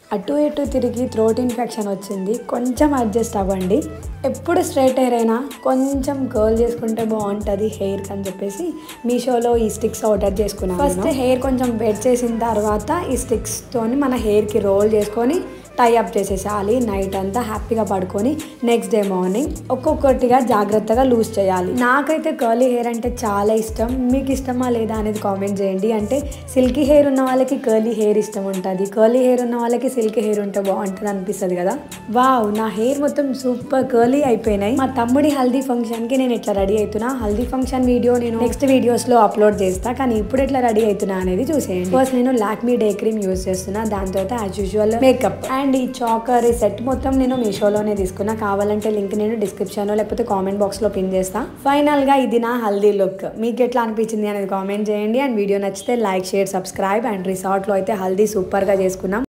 అటు ఇటు తిరిగి థ్రోట్ ఇన్ఫెక్షన్ వచ్చింది కొంచెం అడ్జస్ట్ అవ్వండి ఎప్పుడు స్ట్రైట్ హెయిర్ అయినా కొంచెం కర్ల్ చేసుకుంటే బాగుంటుంది హెయిర్కి అని చెప్పేసి మీషోలో ఈ స్టిక్స్ ఆర్డర్ చేసుకున్నాను ఫస్ట్ హెయిర్ కొంచెం వెట్ చేసిన తర్వాత ఈ స్టిక్స్తోని మన హెయిర్కి రోల్ చేసుకొని టై అప్ చేసేసేయాలి నైట్ అంతా హ్యాపీగా పడుకొని నెక్స్ట్ డే మార్నింగ్ ఒక్కొక్కటిగా జాగ్రత్తగా లూజ్ చేయాలి నాకైతే కర్లీ హెయిర్ అంటే చాలా ఇష్టం మీకు ఇష్టమా లేదా అనేది కామెంట్ చేయండి అంటే సిల్కీ హెయిర్ ఉన్న వాళ్ళకి కర్లీ హెయిర్ ఇష్టం ఉంటుంది కర్లీ హెయిర్ ఉన్న వాళ్ళకి సిల్కీ హెయిర్ ఉంటే బాగుంటుంది అనిపిస్తుంది కదా వావ్ నా హెయిర్ మొత్తం సూపర్ కర్లీ అయిపోయినాయి మా తమ్ముడి హల్దీ ఫంక్షన్ కి నేను ఇట్లా రెడీ అవుతున్నా హల్దీ ఫంక్షన్ వీడియో నేను నెక్స్ట్ వీడియోస్ లో అప్లోడ్ చేస్తా కానీ ఇప్పుడు ఎట్లా రెడీ అవుతున్నా అనేది చూసేయండి ఫస్ట్ నేను లాక్మీ డే క్రీమ్ యూస్ చేస్తున్నా దాని తర్వాత యాజ్ యూజువల్ మేకప్ అండ్ ఈ చాకర్ ఈ సెట్ మొత్తం నేను మీషోలోనే తీసుకున్నా కావాలంటే లింక్ నేను డిస్క్రిప్షన్ లేకపోతే కామెంట్ బాక్స్ లో పిన్ చేస్తా ఫైనల్ గా ఇది నా హల్దీ లుక్ మీకు ఎట్లా అనిపించింది అనేది కామెంట్ చేయండి అండ్ వీడియో నచ్చితే like share subscribe and resort లో అయితే హల్దీ సూపర్ గా చేసుకున్నాం